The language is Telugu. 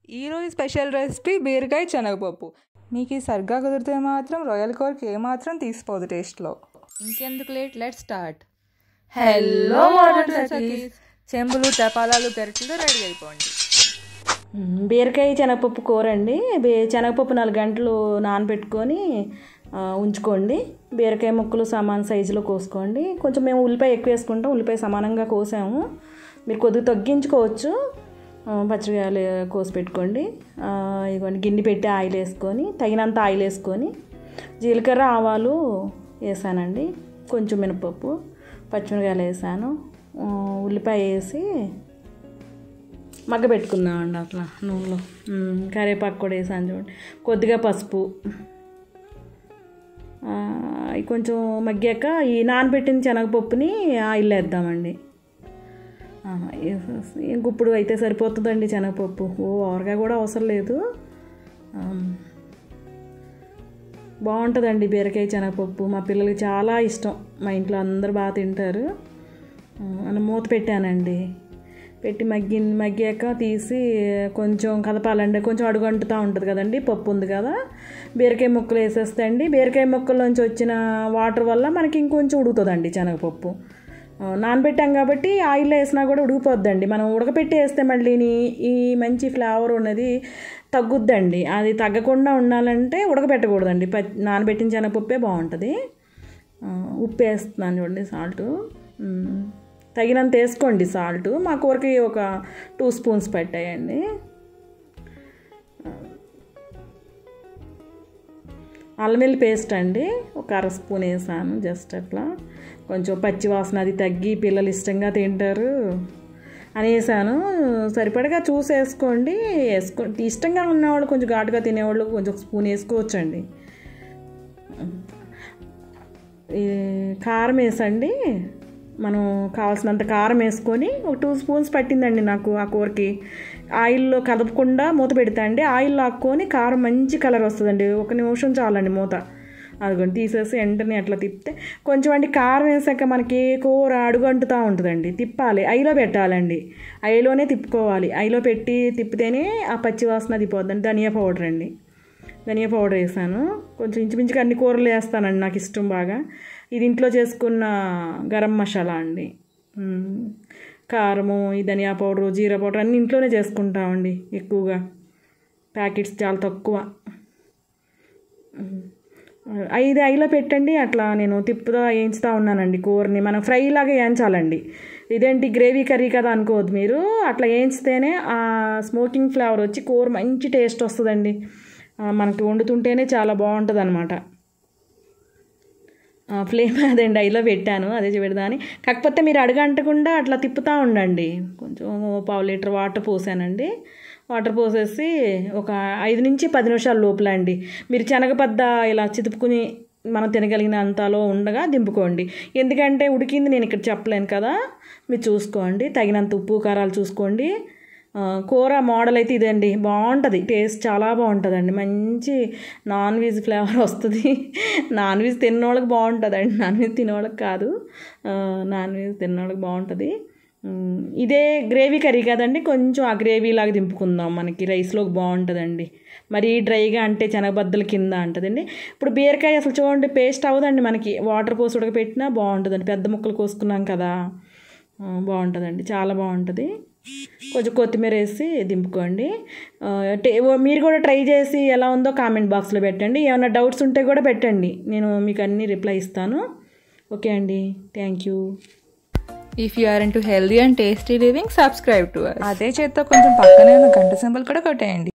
ఈరోజు స్పెషల్ రెసిపీ బీరకాయ శనగపప్పు మీకు ఈ సరిగ్గా కుదిరితే మాత్రం రొయల్ కోర్కి ఏమాత్రం తీసిపోదు టేస్ట్లో ఇంకెందుకు లేట్ లెట్ స్టార్ట్ హలో చెంబులు తపాలాలు గరిటెలు రెడీ అయిపోండి మ్మ్. బీరకాయ శనగపప్పు కూర అండి బీ శనగపప్పు నాలుగు గంటలు నానబెట్టుకొని ఆ, ఉంచుకోండి బీరకాయ ముక్కలు సమాన సైజులో కోసుకోండి కొంచెం మేము ఉల్లిపాయ ఎక్కువ వేసుకుంటాం ఉల్లిపాయ సమానంగా కోసాము మీరు కొద్దిగా తగ్గించుకోవచ్చు ఆ, పచ్చిమిరపకాయలు కోసి పెట్టుకోండి ఆ, ఇదిగోండి గిన్నె పెట్టి ఆయిల్ వేసుకొని తగినంత ఆయిల్ వేసుకొని జీలకర్ర ఆవాలు వేసానండి కొంచెం మినపప్పు పచ్చిమిరపకాయలు వేసాను ఆ, ఉల్లిపాయ వేసి మగ్గ పెట్టుకుందామండి అట్లా నూనెలో మ్మ్. కరివేపాకు కూడా వేసాను చూడండి కొద్దిగా పసుపు ఆ, అవి కొంచెం మగ్గాక ఈ నానబెట్టిన శనగపప్పుని ఆయిల్ వేద్దామండి ఆ, వేసేసి ఇంక ఇప్పుడు అయితే సరిపోతుందండి శనగపప్పు ఓ ఓరగా కూడా అవసరం లేదు ఆ, బాగుంటుందండి బీరకాయ శనగపప్పు మా పిల్లలకి చాలా ఇష్టం మా ఇంట్లో అందరు బాగా తింటారు అని మూత పెట్టానండి పెట్టి మగ్గి మగ్గాక తీసి కొంచెం కదపాలండి కొంచెం అడుగంటుతూ ఉంటుంది కదండి పప్పు ఉంది కదా బీరకాయ ముక్కలు వేసేస్తే అండి బీరకాయ ముక్కల్లోంచి వచ్చిన వాటర్ వల్ల మనకి ఇంకొంచెం ఉడుకుతుందండి శనగపప్పు ఆ, నానబెట్టాం కాబట్టి ఆయిల్లో వేసినా కూడా ఉడికిపోద్దండి మనం ఉడకపెట్టి వేస్తే మళ్ళీని ఈ మంచి ఫ్లేవర్ ఉన్నది తగ్గుద్దండి అది తగ్గకుండా ఉండాలంటే ఉడకబెట్టకూడదండి ప నానబెట్టిన శనగపప్పే బాగుంటుంది ఆ, ఉప్పు వేస్తున్నాను చూడండి సాల్ట్ తగినంత వేసుకోండి సాల్ట్ మా కూరకి ఒక టూ స్పూన్స్ పెట్టాయండి అల్లం వెల్లి పేస్ట్ అండి ఒక అర స్పూన్ వేసాను జస్ట్ అట్లా కొంచెం పచ్చి వాసన అది తగ్గి పిల్లలు ఇష్టంగా తింటారు అని వేసాను సరిపడగా చూసి వేసుకోండి వేసుకో ఇష్టంగా ఉన్నవాళ్ళు కొంచెం ఘాటుగా తినేవాళ్ళు కొంచెం స్పూన్ వేసుకోవచ్చండి ఈ కారం వేసండి మనం కావాల్సినంత కారం వేసుకొని ఒక టూ స్పూన్స్ పట్టిందండి నాకు ఆ కూరకి ఆయిల్లో కదపకుండా మూత పెడతా అండి ఆయిల్ లాక్కొని కారం మంచి కలర్ వస్తుందండి ఒక నిమిషం చాలండి మూత అదిగోండి తీసేసి వెంటనే అట్లా తిప్పితే కొంచెం అండి కారం వేసాక మనకి కూర అడుగంటుతూ ఉంటుందండి తిప్పాలి ఐలో పెట్టాలండి ఐలోనే తిప్పుకోవాలి ఐలో పెట్టి తిప్పితేనే ఆ పచ్చి వాసన తిపోద్దండి ధనియా పౌడర్ అండి ధనియా పౌడర్ వేసాను కొంచెం ఇంచుమించుగా అన్ని కూరలు వేస్తానండి నాకు ఇష్టం బాగా ఇది ఇంట్లో చేసుకున్న గరం మసాలా అండి మ్మ్. కారము ఈ ధనియా పౌడరు జీరా పౌడర్ అన్నీ ఇంట్లోనే చేసుకుంటామండి ఎక్కువగా ప్యాకెట్స్ చాలా తక్కువ మ్మ్. ఐదు ఐలో పెట్టండి అట్లా నేను తిప్పుతా వేయించుతా ఉన్నానండి కూరని మనం ఫ్రై లాగా వేయించాలండి ఇదేంటి గ్రేవీ కర్రీ కదా అనుకోవద్దు మీరు అట్లా వేయించితేనే ఆ స్మోకింగ్ ఫ్లేవర్ వచ్చి కూర మంచి టేస్ట్ వస్తుందండి ఆ, మనకి వండుతుంటేనే చాలా బాగుంటుంది అనమాట ఫ్లేమ్ అదండి ఐలో పెట్టాను అదే పెడదాని కాకపోతే మీరు అడగంటకుండా అట్లా తిప్పుతూ ఉండండి కొంచెం పావు లీటర్ వాటర్ పోసానండి వాటర్ పోసేసి ఒక ఐదు నుంచి పది నిమిషాల లోపల అండి మీరు శనగపద్ద ఇలా చితుపుకుని మనం తినగలిగిన అంతలో ఉండగా దింపుకోండి ఎందుకంటే ఉడికింది నేను ఇక్కడ చెప్పలేను కదా మీరు చూసుకోండి తగినంత ఉప్పు కారాలు చూసుకోండి ఆ, కూర మోడల్ అయితే ఇదండి బాగుంటుంది టేస్ట్ చాలా బాగుంటుందండి మంచి నాన్ వెజ్ ఫ్లేవర్ వస్తుంది నాన్ వెజ్ తిన్నోళ్ళకి బాగుంటుందండి నాన్ వెజ్ తినేవాళ్ళకి కాదు ఆ, నాన్ వెజ్ తిన్నోళ్ళకి బాగుంటుంది ఉమ్, ఇదే గ్రేవీ కర్రీ కదండి కొంచెం ఆ గ్రేవీ లాగా దింపుకుందాం మనకి రైస్లోకి బాగుంటుందండి మరీ డ్రైగా అంటే శనగబద్దల కింద అంటుందండి ఇప్పుడు బీరకాయ అసలు చూడండి పేస్ట్ అవ్వదండి మనకి వాటర్ పోసి ఉడకపెట్టినా బాగుంటుందండి పెద్ద ముక్కలు కోసుకున్నాం కదా ఆ, బాగుంటుందండి చాలా బాగుంటుంది కొంచెం కొత్తిమీర వేసి దింపుకోండి ఆ, టే- మీరు కూడా ట్రై చేసి ఎలా ఉందో కామెంట్ బాక్స్లో పెట్టండి ఏమైనా డౌట్స్ ఉంటే కూడా పెట్టండి నేను మీకు అన్ని రిప్లై ఇస్తాను ఓకే అండి thank you if you are into healthy and tasty living subscribe to అదే చేత్తో కొంచెం పక్కనే ఉన్న గంట సింబల్ కూడా కొట్టేయండి